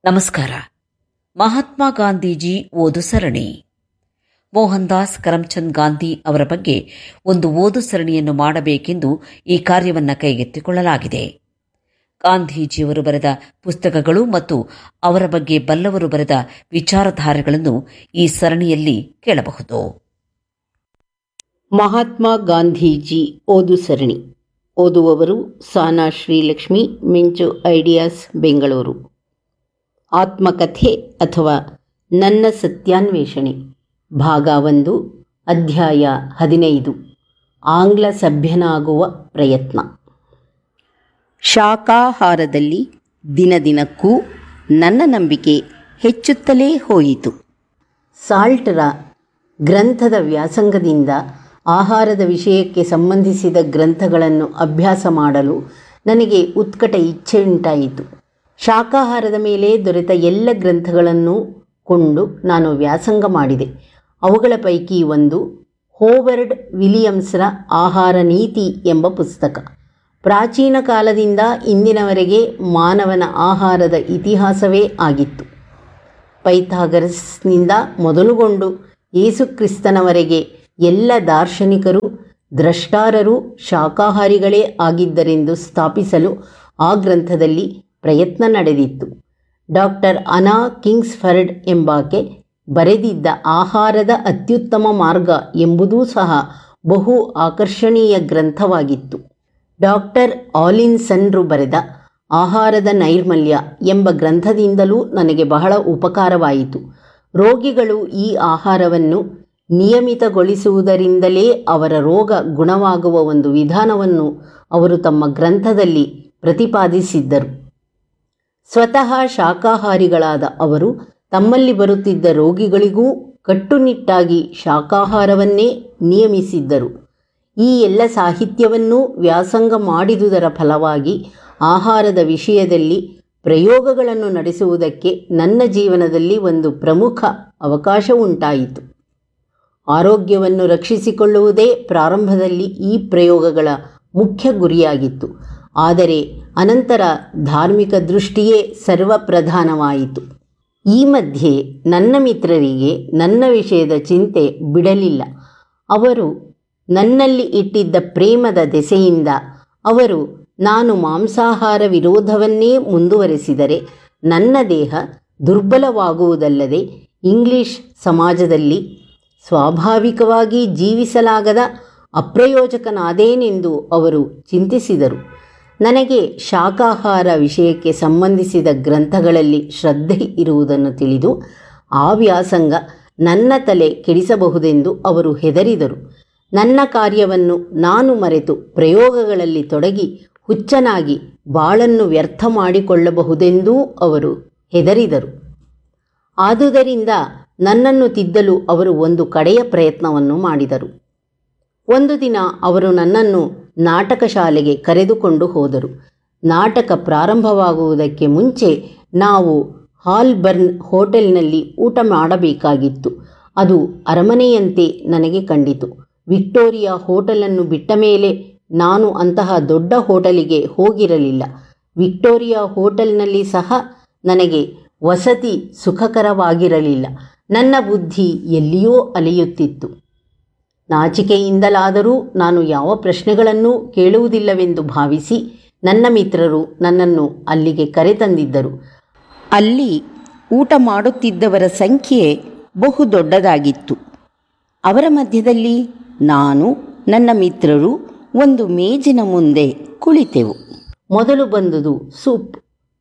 ನಮಸ್ಕಾರ ಮಹಾತ್ಮ ಗಾಂಧೀಜಿ ಓದು ಸರಣಿ ಮೋಹನ್ ದಾಸ್ ಕರಮ್ಚಂದ್ ಗಾಂಧಿ ಅವರ ಬಗ್ಗೆ ಒಂದು ಓದು ಸರಣಿಯನ್ನು ಮಾಡಬೇಕೆಂದು ಈ ಕಾರ್ಯವನ್ನು ಕೈಗೆತ್ತಿಕೊಳ್ಳಲಾಗಿದೆ ಗಾಂಧೀಜಿಯವರು ಬರೆದ ಪುಸ್ತಕಗಳು ಮತ್ತು ಅವರ ಬಗ್ಗೆ ಬಲ್ಲವರು ಬರೆದ ವಿಚಾರಧಾರೆಗಳನ್ನು ಈ ಸರಣಿಯಲ್ಲಿ ಕೇಳಬಹುದು ಮಹಾತ್ಮ ಗಾಂಧೀಜಿ ಓದು ಸರಣಿ ಓದುವವರು ಸಾನಾ ಶ್ರೀಲಕ್ಷ್ಮಿ ಮಿಂಚು ಐಡಿಯಾಸ್ ಬೆಂಗಳೂರು ಆತ್ಮಕಥೆ ಅಥವಾ ನನ್ನ ಸತ್ಯಾನ್ವೇಷಣೆ ಭಾಗ ಒಂದು ಅಧ್ಯಾಯ ಹದಿನೈದು ಆಂಗ್ಲ ಸಭ್ಯನಾಗುವ ಪ್ರಯತ್ನ ಶಾಕಾಹಾರದಲ್ಲಿ ದಿನದಿನಕ್ಕೂ ನನ್ನ ನಂಬಿಕೆ ಹೆಚ್ಚುತ್ತಲೇ ಹೋಯಿತು ಸಾಲ್ಟರ ಗ್ರಂಥದ ವ್ಯಾಸಂಗದಿಂದ ಆಹಾರದ ವಿಷಯಕ್ಕೆ ಸಂಬಂಧಿಸಿದ ಗ್ರಂಥಗಳನ್ನು ಅಭ್ಯಾಸ ಮಾಡಲು ನನಗೆ ಉತ್ಕಟ ಇಚ್ಛೆಯುಂಟಾಯಿತು ಶಾಕಾಹಾರದ ಮೇಲೆ ದೊರೆತ ಎಲ್ಲ ಗ್ರಂಥಗಳನ್ನು ಕೊಂಡು ನಾನು ವ್ಯಾಸಂಗ ಮಾಡಿದೆ ಅವುಗಳ ಪೈಕಿ ಒಂದು ಹೋವರ್ಡ್ ವಿಲಿಯಮ್ಸ್ರ ಆಹಾರ ನೀತಿ ಎಂಬ ಪುಸ್ತಕ ಪ್ರಾಚೀನ ಕಾಲದಿಂದ ಇಂದಿನವರೆಗೆ ಮಾನವನ ಆಹಾರದ ಇತಿಹಾಸವೇ ಆಗಿತ್ತು ಪೈಥಾಗರಸ್ನಿಂದ ಮೊದಲುಗೊಂಡು ಯೇಸುಕ್ರಿಸ್ತನವರೆಗೆ ಎಲ್ಲ ದಾರ್ಶನಿಕರು ದ್ರಷ್ಟಾರರು ಶಾಕಾಹಾರಿಗಳೇ ಆಗಿದ್ದರೆಂದು ಸ್ಥಾಪಿಸಲು ಆ ಗ್ರಂಥದಲ್ಲಿ ಪ್ರಯತ್ನ ನಡೆದಿತ್ತು ಡಾಕ್ಟರ್ ಅನಾ ಕಿಂಗ್ಸ್ಫರ್ಡ್ ಎಂಬಾಕೆ ಬರೆದಿದ್ದ ಆಹಾರದ ಅತ್ಯುತ್ತಮ ಮಾರ್ಗ ಎಂಬುದೂ ಸಹ ಬಹು ಆಕರ್ಷಣೀಯ ಗ್ರಂಥವಾಗಿತ್ತು ಡಾಕ್ಟರ್ ಆಲಿನ್ಸನ್ರು ಬರೆದ ಆಹಾರದ ನೈರ್ಮಲ್ಯ ಎಂಬ ಗ್ರಂಥದಿಂದಲೂ ನನಗೆ ಬಹಳ ಉಪಕಾರವಾಯಿತು ರೋಗಿಗಳು ಈ ಆಹಾರವನ್ನು ನಿಯಮಿತಗೊಳಿಸುವುದರಿಂದಲೇ ಅವರ ರೋಗ ಗುಣವಾಗುವ ಒಂದು ವಿಧಾನವನ್ನು ಅವರು ತಮ್ಮ ಗ್ರಂಥದಲ್ಲಿ ಪ್ರತಿಪಾದಿಸಿದ್ದರು ಸ್ವತಃ ಶಾಕಾಹಾರಿಗಳಾದ ಅವರು ತಮ್ಮಲ್ಲಿ ಬರುತ್ತಿದ್ದ ರೋಗಿಗಳಿಗೂ ಕಟ್ಟುನಿಟ್ಟಾಗಿ ಶಾಕಾಹಾರವನ್ನೇ ನಿಯಮಿಸಿದ್ದರು ಈ ಎಲ್ಲ ಸಾಹಿತ್ಯವನ್ನೂ ವ್ಯಾಸಂಗ ಮಾಡಿದುದರ ಫಲವಾಗಿ ಆಹಾರದ ವಿಷಯದಲ್ಲಿ ಪ್ರಯೋಗಗಳನ್ನು ನಡೆಸುವುದಕ್ಕೆ ನನ್ನ ಜೀವನದಲ್ಲಿ ಒಂದು ಪ್ರಮುಖ ಅವಕಾಶ ಉಂಟಾಯಿತು ಆರೋಗ್ಯವನ್ನು ರಕ್ಷಿಸಿಕೊಳ್ಳುವುದೇ ಪ್ರಾರಂಭದಲ್ಲಿ ಈ ಪ್ರಯೋಗಗಳ ಮುಖ್ಯ ಗುರಿಯಾಗಿತ್ತು ಆದರೆ ಅನಂತರ ಧಾರ್ಮಿಕ ದೃಷ್ಟಿಯೇ ಸರ್ವಪ್ರಧಾನವಾಯಿತು ಈ ಮಧ್ಯೆ ನನ್ನ ಮಿತ್ರರಿಗೆ ನನ್ನ ವಿಷಯದ ಚಿಂತೆ ಬಿಡಲಿಲ್ಲ ಅವರು ನನ್ನಲ್ಲಿ ಇಟ್ಟಿದ್ದ ಪ್ರೇಮದ ದೆಸೆಯಿಂದ ಅವರು ನಾನು ಮಾಂಸಾಹಾರ ವಿರೋಧವನ್ನೇ ಮುಂದುವರೆಸಿದರೆ ನನ್ನ ದೇಹ ದುರ್ಬಲವಾಗುವುದಲ್ಲದೆ ಇಂಗ್ಲಿಷ್ ಸಮಾಜದಲ್ಲಿ ಸ್ವಾಭಾವಿಕವಾಗಿ ಜೀವಿಸಲಾಗದ ಅಪ್ರಯೋಜಕನಾದೇನೆಂದು ಅವರು ಚಿಂತಿಸಿದರು ನನಗೆ ಶಾಕಾಹಾರ ವಿಷಯಕ್ಕೆ ಸಂಬಂಧಿಸಿದ ಗ್ರಂಥಗಳಲ್ಲಿ ಶ್ರದ್ಧೆ ಇರುವುದನ್ನು ತಿಳಿದು ಆ ವ್ಯಾಸಂಗ ನನ್ನ ತಲೆ ಕೆಡಿಸಬಹುದೆಂದು ಅವರು ಹೆದರಿದರು ನನ್ನ ಕಾರ್ಯವನ್ನು ನಾನು ಮರೆತು ಪ್ರಯೋಗಗಳಲ್ಲಿ ತೊಡಗಿ ಹುಚ್ಚನಾಗಿ ಬಾಳನ್ನು ವ್ಯರ್ಥ ಮಾಡಿಕೊಳ್ಳಬಹುದೆಂದೂ ಅವರು ಹೆದರಿದರು ಆದುದರಿಂದ ನನ್ನನ್ನು ತಿದ್ದಲು ಅವರು ಒಂದು ಕಡೆಯ ಪ್ರಯತ್ನವನ್ನು ಮಾಡಿದರು ಒಂದು ದಿನ ಅವರು ನನ್ನನ್ನು ನಾಟಕ ಶಾಲೆಗೆ ಕರೆದುಕೊಂಡು ಹೋದರು ನಾಟಕ ಪ್ರಾರಂಭವಾಗುವುದಕ್ಕೆ ಮುಂಚೆ ನಾವು ಹಾಲ್ಬರ್ನ್ ಹೋಟೆಲ್ನಲ್ಲಿ ಊಟ ಮಾಡಬೇಕಾಗಿತ್ತು ಅದು ಅರಮನೆಯಂತೆ ನನಗೆ ಕಂಡಿತು ವಿಕ್ಟೋರಿಯಾ ಹೋಟೆಲನ್ನು ಬಿಟ್ಟ ಮೇಲೆ ನಾನು ಅಂತಹ ದೊಡ್ಡ ಹೋಟೆಲಿಗೆ ಹೋಗಿರಲಿಲ್ಲ ವಿಕ್ಟೋರಿಯಾ ಹೋಟೆಲ್ನಲ್ಲಿ ಸಹ ನನಗೆ ವಸತಿ ಸುಖಕರವಾಗಿರಲಿಲ್ಲ ನನ್ನ ಬುದ್ಧಿ ಎಲ್ಲಿಯೋ ಅಲೆಯುತ್ತಿತ್ತು ನಾಚಿಕೆಯಿಂದಲಾದರೂ ನಾನು ಯಾವ ಪ್ರಶ್ನೆಗಳನ್ನೂ ಕೇಳುವುದಿಲ್ಲವೆಂದು ಭಾವಿಸಿ ನನ್ನ ಮಿತ್ರರು ನನ್ನನ್ನು ಅಲ್ಲಿಗೆ ಕರೆತಂದಿದ್ದರು ಅಲ್ಲಿ ಊಟ ಮಾಡುತ್ತಿದ್ದವರ ಸಂಖ್ಯೆ ಬಹು ದೊಡ್ಡದಾಗಿತ್ತು ಅವರ ಮಧ್ಯದಲ್ಲಿ ನಾನು ನನ್ನ ಮಿತ್ರರು ಒಂದು ಮೇಜಿನ ಮುಂದೆ ಕುಳಿತೆವು ಮೊದಲು ಬಂದುದು ಸೂಪ್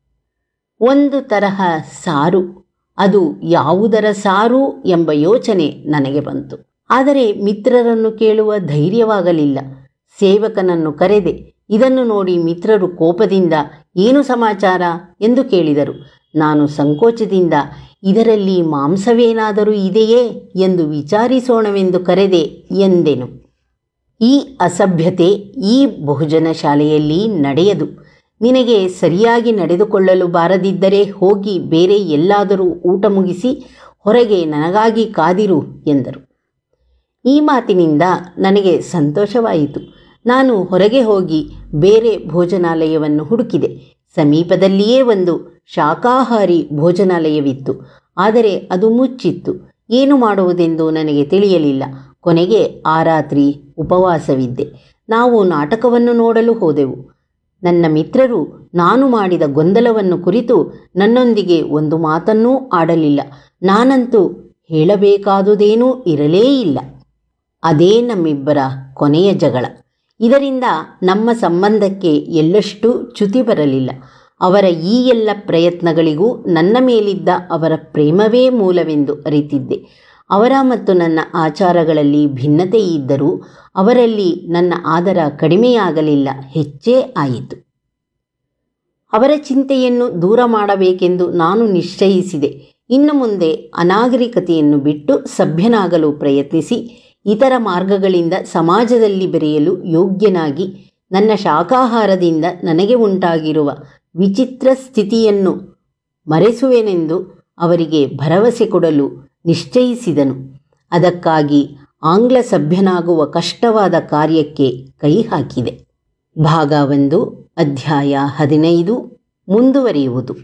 ಒಂದು ತರಹ ಸಾರು ಅದು ಯಾವುದರ ಸಾರು ಎಂಬ ಯೋಚನೆ ನನಗೆ ಬಂತು ಆದರೆ ಮಿತ್ರರನ್ನು ಕೇಳುವ ಧೈರ್ಯವಾಗಲಿಲ್ಲ ಸೇವಕನನ್ನು ಕರೆದೆ ಇದನ್ನು ನೋಡಿ ಮಿತ್ರರು ಕೋಪದಿಂದ ಏನು ಸಮಾಚಾರ ಎಂದು ಕೇಳಿದರು ನಾನು ಸಂಕೋಚದಿಂದ ಇದರಲ್ಲಿ ಮಾಂಸವೇನಾದರೂ ಇದೆಯೇ ಎಂದು ವಿಚಾರಿಸೋಣವೆಂದು ಕರೆದೆ ಎಂದೆನು ಈ ಅಸಭ್ಯತೆ ಈ ಬಹುಜನ ಶಾಲೆಯಲ್ಲಿ ನಡೆಯದು ನಿನಗೆ ಸರಿಯಾಗಿ ನಡೆದುಕೊಳ್ಳಲು ಬಾರದಿದ್ದರೆ ಹೋಗಿ ಬೇರೆ ಎಲ್ಲಾದರೂ ಊಟ ಮುಗಿಸಿ ಹೊರಗೆ ನನಗಾಗಿ ಕಾದಿರು ಎಂದರು ಈ ಮಾತಿನಿಂದ ನನಗೆ ಸಂತೋಷವಾಯಿತು ನಾನು ಹೊರಗೆ ಹೋಗಿ ಬೇರೆ ಭೋಜನಾಲಯವನ್ನು ಹುಡುಕಿದೆ ಸಮೀಪದಲ್ಲಿಯೇ ಒಂದು ಶಾಕಾಹಾರಿ ಭೋಜನಾಲಯವಿತ್ತು ಆದರೆ ಅದು ಮುಚ್ಚಿತ್ತು ಏನು ಮಾಡುವುದೆಂದು ನನಗೆ ತಿಳಿಯಲಿಲ್ಲ ಕೊನೆಗೆ ಆ ರಾತ್ರಿ ಉಪವಾಸವಿದ್ದೆ ನಾವು ನಾಟಕವನ್ನು ನೋಡಲು ಹೋದೆವು ನನ್ನ ಮಿತ್ರರು ನಾನು ಮಾಡಿದ ಗೊಂದಲವನ್ನು ಕುರಿತು ನನ್ನೊಂದಿಗೆ ಒಂದು ಮಾತನ್ನೂ ಆಡಲಿಲ್ಲ ನಾನಂತೂ ಹೇಳಬೇಕಾದುದೇನೂ ಇರಲೇ ಇಲ್ಲ ಅದೇ ನಮ್ಮಿಬ್ಬರ ಕೊನೆಯ ಜಗಳ ಇದರಿಂದ ನಮ್ಮ ಸಂಬಂಧಕ್ಕೆ ಎಳ್ಳಷ್ಟು ಚ್ಯುತಿ ಬರಲಿಲ್ಲ ಅವರ ಈ ಎಲ್ಲ ಪ್ರಯತ್ನಗಳಿಗೂ ನನ್ನ ಮೇಲಿದ್ದ ಅವರ ಪ್ರೇಮವೇ ಮೂಲವೆಂದು ಅರಿತಿದ್ದೆ ಅವರ ಮತ್ತು ನನ್ನ ಆಚಾರಗಳಲ್ಲಿ ಭಿನ್ನತೆ ಇದ್ದರೂ ಅವರಲ್ಲಿ ನನ್ನ ಆದರ ಕಡಿಮೆಯಾಗಲಿಲ್ಲ ಹೆಚ್ಚೇ ಆಯಿತು ಅವರ ಚಿಂತೆಯನ್ನು ದೂರ ಮಾಡಬೇಕೆಂದು ನಾನು ನಿಶ್ಚಯಿಸಿದೆ ಇನ್ನು ಮುಂದೆ ಅನಾಗರಿಕತೆಯನ್ನು ಬಿಟ್ಟು ಸಭ್ಯನಾಗಲು ಪ್ರಯತ್ನಿಸಿ ಇತರ ಮಾರ್ಗಗಳಿಂದ ಸಮಾಜದಲ್ಲಿ ಬೆರೆಯಲು ಯೋಗ್ಯನಾಗಿ ನನ್ನ ಶಾಕಾಹಾರದಿಂದ ನನಗೆ ಉಂಟಾಗಿರುವ ವಿಚಿತ್ರ ಸ್ಥಿತಿಯನ್ನು ಮರೆಸುವೆನೆಂದು ಅವರಿಗೆ ಭರವಸೆ ಕೊಡಲು ನಿಶ್ಚಯಿಸಿದನು ಅದಕ್ಕಾಗಿ ಆಂಗ್ಲ ಸಭ್ಯನಾಗುವ ಕಷ್ಟವಾದ ಕಾರ್ಯಕ್ಕೆ ಕೈ ಹಾಕಿದೆ ಭಾಗ ಒಂದು ಅಧ್ಯಾಯ ಹದಿನೈದು ಮುಂದುವರಿಯುವುದು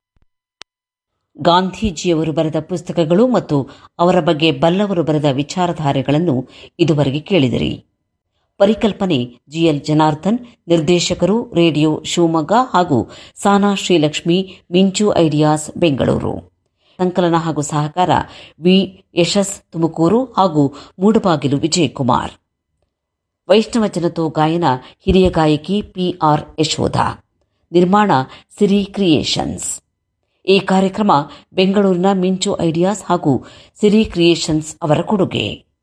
ಗಾಂಧೀಜಿಯವರು ಬರೆದ ಪುಸ್ತಕಗಳು ಮತ್ತು ಅವರ ಬಗ್ಗೆ ಬಲ್ಲವರು ಬರೆದ ವಿಚಾರಧಾರೆಗಳನ್ನು ಇದುವರೆಗೆ ಕೇಳಿದಿರಿ ಪರಿಕಲ್ಪನೆ ಜಿಎಲ್ ಜನಾರ್ದನ್ ನಿರ್ದೇಶಕರು ರೇಡಿಯೋ ಶಿವಮೊಗ್ಗ ಹಾಗೂ ಸಾನಾ ಶ್ರೀಲಕ್ಷ್ಮಿ ಮಿಂಚು ಐಡಿಯಾಸ್ ಬೆಂಗಳೂರು ಸಂಕಲನ ಹಾಗೂ ಸಹಕಾರ ವಿ ಯಶಸ್ ತುಮಕೂರು ಹಾಗೂ ಮೂಡಬಾಗಿಲು ವಿಜಯಕುಮಾರ್ ವೈಷ್ಣವ ಜನತೋ ಗಾಯನ ಹಿರಿಯ ಗಾಯಕಿ ಪಿಆರ್ ಯಶೋಧ ನಿರ್ಮಾಣ ಸಿರಿ ಕ್ರಿಯೇಷನ್ಸ್ ಈ ಕಾರ್ಯಕ್ರಮ ಬೆಂಗಳೂರಿನ ಮಿಂಚು ಐಡಿಯಾಸ್ ಹಾಗೂ ಸಿರಿ ಕ್ರಿಯೇಷನ್ಸ್ ಅವರ ಕೊಡುಗೆ